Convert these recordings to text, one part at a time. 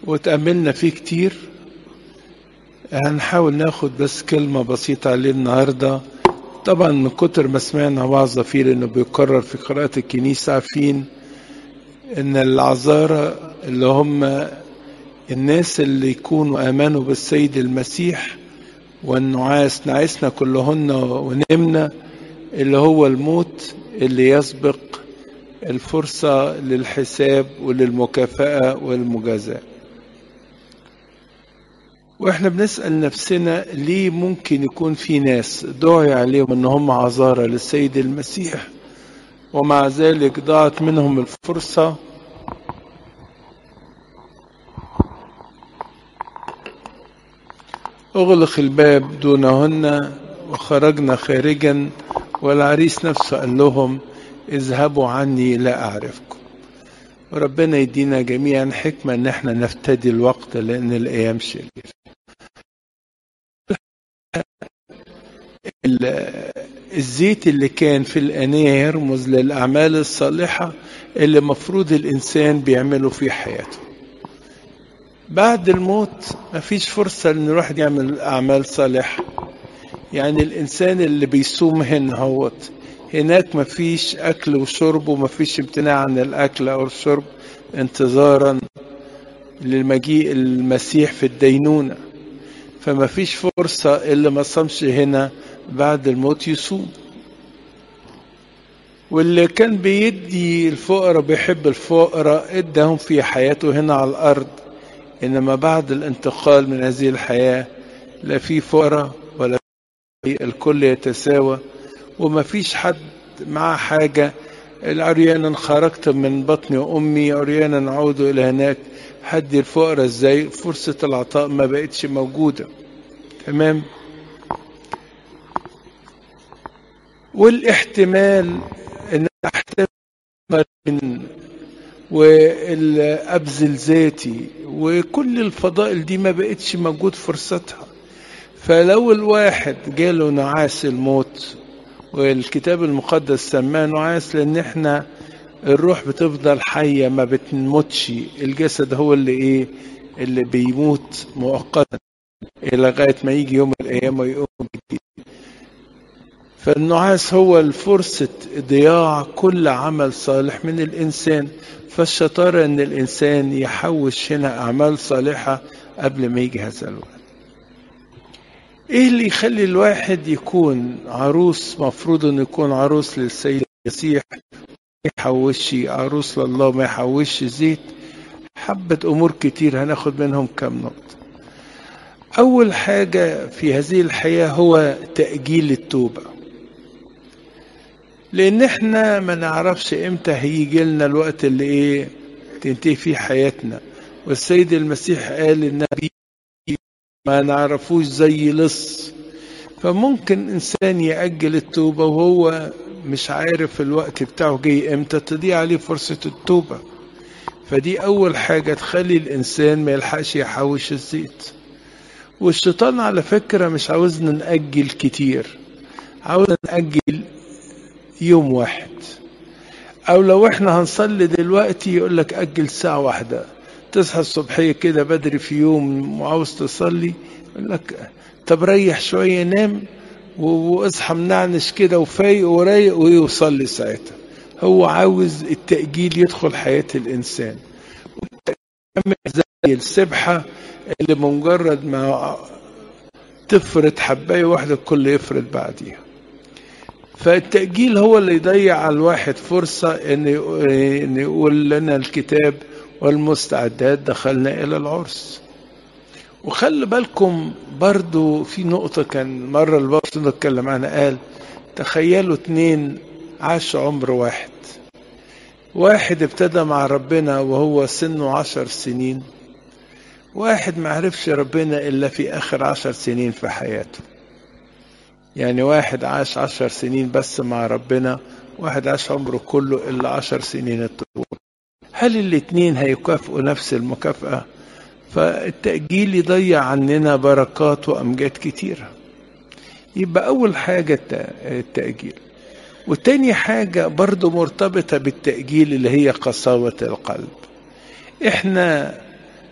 وتأملنا فيه كتير هنحاول ناخد بس كلمة بسيطة عليه النهاردة طبعا من كتر ما سمعنا وعظة فيه لأنه بيكرر في قراءة الكنيسة عارفين إن العذارى اللي هم الناس اللي يكونوا آمنوا بالسيد المسيح والنعاس نعسنا كلهن ونمنا اللي هو الموت اللي يسبق الفرصة للحساب وللمكافأة والمجازاة واحنا بنسأل نفسنا ليه ممكن يكون في ناس دعي عليهم ان هم عذارى للسيد المسيح ومع ذلك ضاعت منهم الفرصة اغلق الباب دونهن وخرجنا خارجا والعريس نفسه قال لهم اذهبوا عني لا اعرفكم وربنا يدينا جميعا حكمة ان احنا نفتدي الوقت لان الايام شريرة الزيت اللي كان في الانية يرمز للاعمال الصالحة اللي مفروض الانسان بيعمله في حياته بعد الموت مفيش فرصة ان الواحد يعمل اعمال صالحة يعني الانسان اللي بيصوم هنا هوت هناك مفيش اكل وشرب ومفيش امتناع عن الاكل او الشرب انتظارا لمجيء المسيح في الدينونة فمفيش فرصة اللي ما صامش هنا بعد الموت يصوم واللي كان بيدي الفقراء بيحب الفقراء اداهم في حياته هنا على الارض انما بعد الانتقال من هذه الحياة لا في فقراء ولا في الكل يتساوى وما فيش حد معاه حاجة العريانا خرجت من بطن أمي عريانا نعود إلى هناك حد الفقراء ازاي فرصة العطاء ما بقتش موجودة تمام والاحتمال ان احتمل والابذل ذاتي وكل الفضائل دي ما بقتش موجود فرصتها فلو الواحد جاله نعاس الموت والكتاب المقدس سماه نعاس لان احنا الروح بتفضل حية ما بتموتش الجسد هو اللي ايه اللي بيموت مؤقتا لغاية ما يجي يوم الأيام ويقوم جديد فالنعاس هو الفرصة ضياع كل عمل صالح من الإنسان فالشطارة إن الإنسان يحوش هنا أعمال صالحة قبل ما يجي هذا الوقت إيه اللي يخلي الواحد يكون عروس مفروض إنه يكون عروس للسيد المسيح ما يحوش عروس لله ما يحوش زيت حبة أمور كتير هناخد منهم كم نقطة أول حاجة في هذه الحياة هو تأجيل التوبة لأن احنا ما نعرفش امتى هيجي لنا الوقت اللي ايه تنتهي فيه حياتنا والسيد المسيح قال النبي ما نعرفوش زي لص فممكن إنسان يأجل التوبة وهو مش عارف الوقت بتاعه جاي امتى تضيع عليه فرصة التوبة فدي أول حاجة تخلي الإنسان ما يلحقش يحوش الزيت والشيطان على فكرة مش عاوزنا نأجل كتير عاوزنا نأجل يوم واحد أو لو إحنا هنصلي دلوقتي يقول لك أجل ساعة واحدة تصحى الصبحية كده بدري في يوم وعاوز تصلي يقول لك طب ريح شوية نام واصحى منعنش كده وفايق ورايق ويصلي ساعتها هو عاوز التأجيل يدخل حياة الإنسان زي السبحة اللي بمجرد ما تفرد حباية واحدة الكل يفرد بعديها فالتأجيل هو اللي يضيع على الواحد فرصة إن يقول لنا الكتاب والمستعدات دخلنا إلى العرس وخلي بالكم برضو في نقطة كان مرة البابا نتكلم عنها قال تخيلوا اتنين عاش عمر واحد واحد ابتدى مع ربنا وهو سنه عشر سنين واحد ما عرفش ربنا إلا في آخر عشر سنين في حياته يعني واحد عاش عشر سنين بس مع ربنا واحد عاش عمره كله إلا عشر سنين الطول هل الاتنين هيكافئوا نفس المكافأة فالتأجيل يضيع عننا بركات وأمجاد كتيرة يبقى أول حاجة التأجيل وتاني حاجة برضو مرتبطة بالتأجيل اللي هي قساوة القلب احنا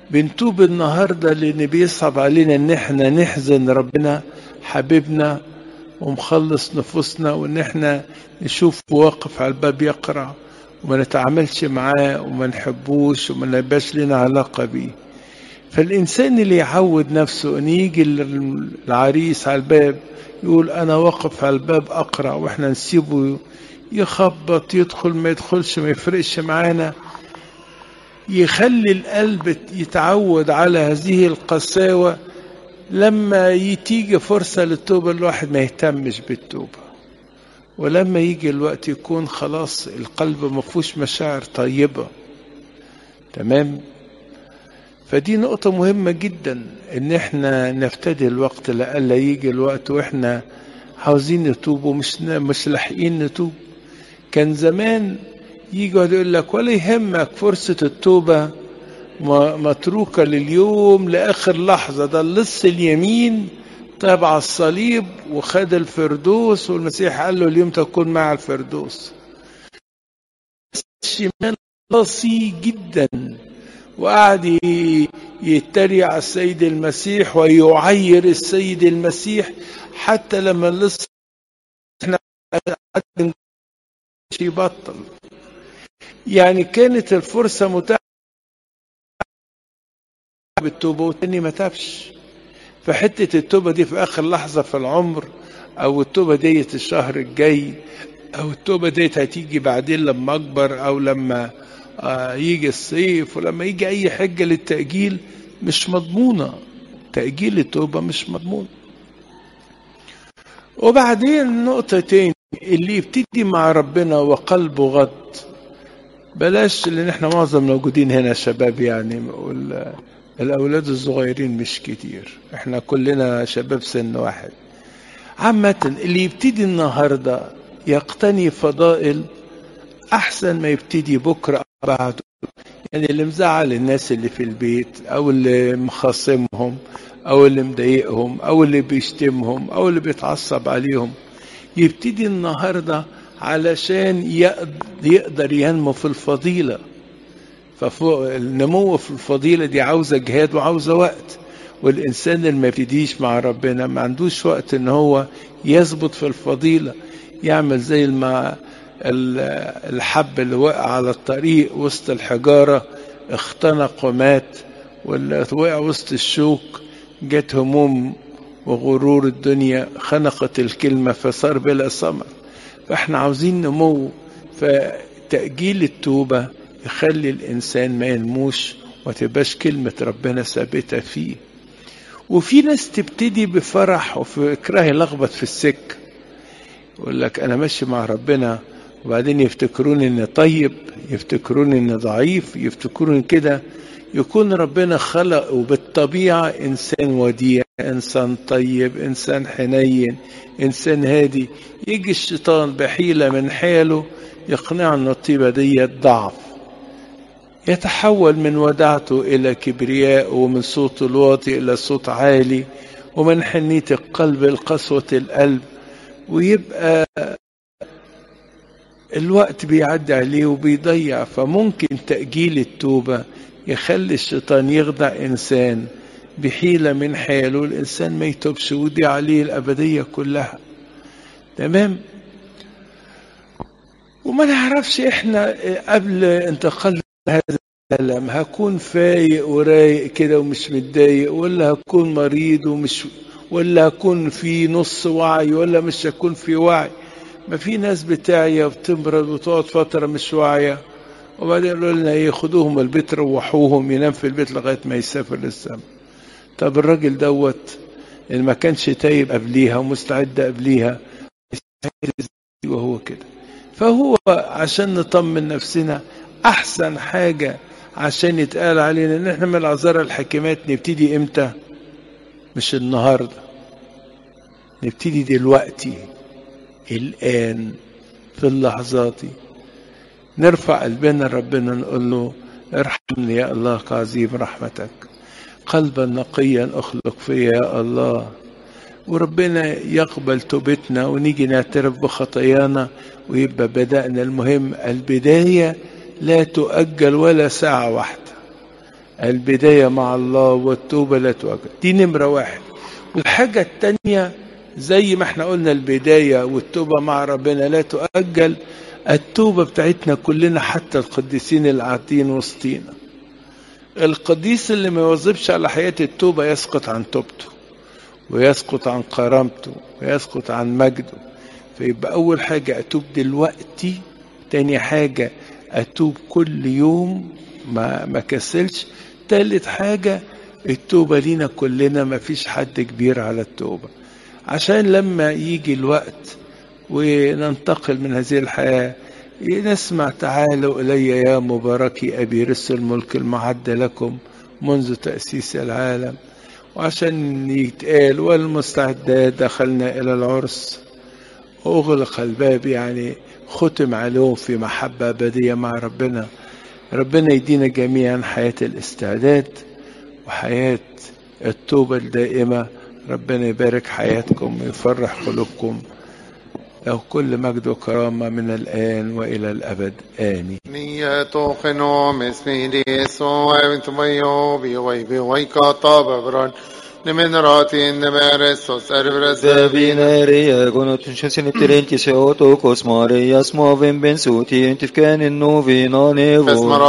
بنتوب النهاردة لأن بيصعب علينا إن احنا نحزن ربنا حبيبنا ومخلص نفوسنا وإن احنا نشوف واقف على الباب يقرأ وما نتعاملش معاه وما نحبوش وما نبقاش لنا علاقة بيه فالإنسان اللي يعود نفسه أن يجي العريس على الباب يقول أنا واقف على الباب أقرأ وإحنا نسيبه يخبط يدخل ما يدخلش ما يفرقش معانا يخلي القلب يتعود على هذه القساوة لما تيجي فرصة للتوبة الواحد ما يهتمش بالتوبة ولما يجي الوقت يكون خلاص القلب ما فيهوش مشاعر طيبة تمام فدي نقطة مهمة جدا ان احنا نفتدي الوقت لألا يجي الوقت واحنا عاوزين نتوب ومش مش لاحقين نتوب كان زمان يجي يقول لك ولا يهمك فرصة التوبة متروكة لليوم لآخر لحظة ده اللص اليمين تابع الصليب وخد الفردوس والمسيح قال له اليوم تكون مع الفردوس الشمال قاسي جدا وقعد يتريق على السيد المسيح ويعير السيد المسيح حتى لما لسه احنا يبطل يعني كانت الفرصة متاحة بالتوبة والتاني ما تابش فحتة التوبة دي في آخر لحظة في العمر أو التوبة ديت الشهر الجاي أو التوبة ديت هتيجي بعدين لما أكبر أو لما آه يجي الصيف ولما يجي أي حجة للتأجيل مش مضمونة تأجيل التوبة مش مضمون وبعدين نقطة تاني اللي يبتدي مع ربنا وقلبه غض بلاش لان احنا معظم موجودين هنا شباب يعني الاولاد الصغيرين مش كتير احنا كلنا شباب سن واحد عامة اللي يبتدي النهاردة يقتني فضائل احسن ما يبتدي بكرة بعده يعني اللي مزعل الناس اللي في البيت او اللي مخاصمهم او اللي مضايقهم او اللي بيشتمهم او اللي بيتعصب عليهم يبتدي النهارده علشان يقدر ينمو في الفضيلة ففوق النمو في الفضيلة دي عاوزة جهاد وعاوزة وقت والإنسان اللي ما يبتديش مع ربنا ما عندوش وقت إن هو يثبت في الفضيلة يعمل زي ما الحب اللي وقع على الطريق وسط الحجارة اختنق ومات واللي وقع وسط الشوك جت هموم وغرور الدنيا خنقت الكلمة فصار بلا ثمر فاحنا عاوزين نمو فتأجيل التوبة يخلي الإنسان ما ينموش وتبقاش كلمة ربنا ثابتة فيه وفي ناس تبتدي بفرح وفكرها يلخبط في السكة يقول لك أنا ماشي مع ربنا وبعدين يفتكروني إني طيب يفتكروني إني ضعيف يفتكروني كده يكون ربنا خلقه بالطبيعة إنسان وديع إنسان طيب إنسان حنين إنسان هادي يجي الشيطان بحيلة من حاله يقنع أن الطيبة دي ضعف يتحول من ودعته إلى كبرياء ومن صوت الواطي إلى صوت عالي ومن حنية القلب لقسوة القلب ويبقى الوقت بيعدي عليه وبيضيع فممكن تأجيل التوبة يخلي الشيطان يخدع إنسان بحيلة من حاله الإنسان ما يتوبش ودي عليه الأبدية كلها تمام وما نعرفش إحنا قبل انتقال هذا العالم هكون فايق ورايق كده ومش متضايق ولا هكون مريض ومش ولا هكون في نص وعي ولا مش هكون في وعي ما في ناس بتاعية وبتمرض وتقعد فترة مش واعية وبعدين يقولوا لنا ايه خدوهم البيت روحوهم ينام في البيت لغايه ما يسافر للسما طب الراجل دوت اللي ما كانش تايب قبليها ومستعد قبليها وهو كده فهو عشان نطمن نفسنا احسن حاجه عشان يتقال علينا ان احنا من العذارى الحكيمات نبتدي امتى مش النهارده نبتدي دلوقتي الان في اللحظات دي نرفع قلبنا لربنا نقول له ارحمني يا الله كعظيم رحمتك قلبا نقيا اخلق فيا يا الله وربنا يقبل توبتنا ونيجي نعترف بخطايانا ويبقى بدأنا المهم البداية لا تؤجل ولا ساعة واحدة البداية مع الله والتوبة لا تؤجل دي نمرة واحد والحاجة التانية زي ما احنا قلنا البداية والتوبة مع ربنا لا تؤجل التوبة بتاعتنا كلنا حتى القديسين اللي قاعدين وسطينا القديس اللي ما يواظبش على حياة التوبة يسقط عن توبته ويسقط عن كرامته ويسقط عن مجده فيبقى أول حاجة أتوب دلوقتي تاني حاجة أتوب كل يوم ما ما كسلش تالت حاجة التوبة لينا كلنا ما فيش حد كبير على التوبة عشان لما يجي الوقت وننتقل من هذه الحياة نسمع تعالوا إلي يا مباركي أبي رس الملك المعد لكم منذ تأسيس العالم وعشان يتقال والمستعدات دخلنا إلى العرس أغلق الباب يعني ختم عليهم في محبة أبدية مع ربنا ربنا يدينا جميعا حياة الاستعداد وحياة التوبة الدائمة ربنا يبارك حياتكم ويفرح قلوبكم له كل مجد وكرامة من الآن وإلى الأبد آمين Nieto genomes mediso evitumayo biwai biwai kata babran Nemeneratin nemeresos ervres Devinere gonot shensin terenti se oto kosmare yasmovin ben suti entifken in novina nevo.